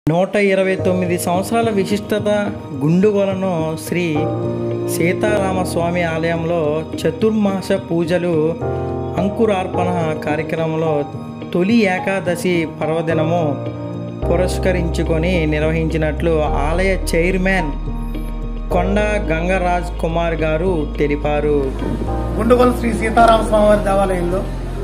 నూట ఇరవై తొమ్మిది సంవత్సరాల విశిష్టత గుండుగొలను శ్రీ సీతారామస్వామి ఆలయంలో చతుర్మాస పూజలు అంకురార్పణ కార్యక్రమంలో తొలి ఏకాదశి పర్వదినము పురస్కరించుకొని నిర్వహించినట్లు ఆలయ చైర్మన్ కొండ గంగరాజ్ కుమార్ గారు తెలిపారు గుండుగోలు శ్రీ సీతారామ స్వామివారి దేవాలయంలో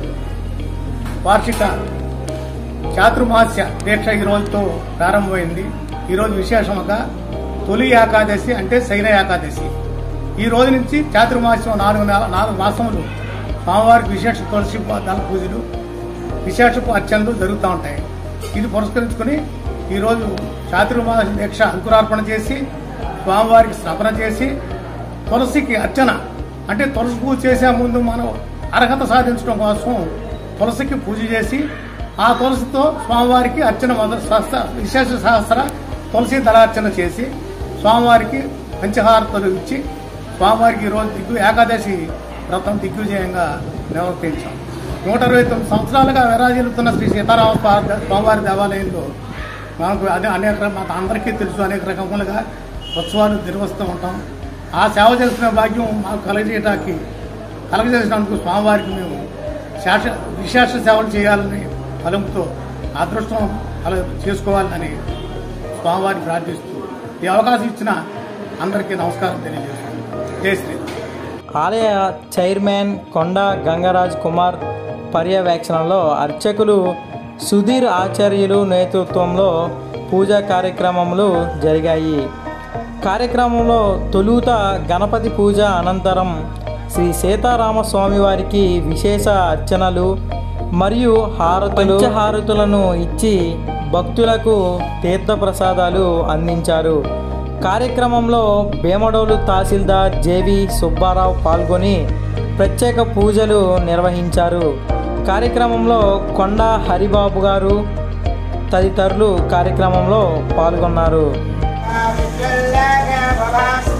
వార్షిక చాతుర్మాస్య దీక్ష ఈ రోజుతో ప్రారంభమైంది ఈ రోజు విశేషముగా తొలి ఏకాదశి అంటే శైన ఏకాదశి ఈ రోజు నుంచి చాతుర్మాస్యం నాలుగు నెల నాలుగు మాసములు స్వామివారికి విశేష తులసి దళ పూజలు విశేషపు అర్చనలు జరుగుతూ ఉంటాయి ఇది పురస్కరించుకుని ఈరోజు చాతుర్మాస దీక్ష అంకురార్పణ చేసి స్వామివారికి స్నపన చేసి తులసికి అర్చన అంటే తులసి పూజ చేసే ముందు మనం అర్హత సాధించడం కోసం తులసికి పూజ చేసి ఆ తులసితో స్వామివారికి అర్చన మొదలు సహస్ర విశేష సహస్ర తులసి దళార్చన చేసి స్వామివారికి పంచహారతలు ఇచ్చి స్వామివారికి ఈరోజు దిగ్గు ఏకాదశి వ్రతం దిగ్విజయంగా నిర్వర్తించాం నూట ఇరవై తొమ్మిది సంవత్సరాలుగా విరాజిల్లుతున్న శ్రీ సీతారామ స్వా- స్వామివారి దేవాలయంలో మనకు అదే అనేక ర- మాకు అందరికీ తెలుసు అనేక రకములుగా ఉత్సవాలు నిర్వహిస్తూ ఉంటాం ఆ సేవ చేసిన భాగ్యం మాకు కలగజేయడానికి కలగజేసినందుకు స్వామివారికి మేము శాస విశేష సేవలు చేయాలని ఫలంతో అదృష్టం కల చేసుకోవాలని స్వామివారిని ప్రార్థిస్తూ ఈ అవకాశం ఇచ్చిన అందరికీ నమస్కారం తెలియజేస్తున్నాను జై శ్రీ ఆలయ చైర్మన్ కొండ గంగరాజ్ కుమార్ పర్యవేక్షణలో అర్చకులు సుధీర్ ఆచార్యులు నేతృత్వంలో పూజా కార్యక్రమములు జరిగాయి కార్యక్రమంలో తొలుత గణపతి పూజ అనంతరం శ్రీ సీతారామ స్వామి వారికి విశేష అర్చనలు మరియు హారతులు హారతులను ఇచ్చి భక్తులకు తీర్థప్రసాదాలు అందించారు కార్యక్రమంలో భీమడోలు తహసీల్దార్ జేవి సుబ్బారావు పాల్గొని ప్రత్యేక పూజలు నిర్వహించారు కార్యక్రమంలో కొండ హరిబాబు గారు తదితరులు కార్యక్రమంలో పాల్గొన్నారు విద్యుల్లాగా భవ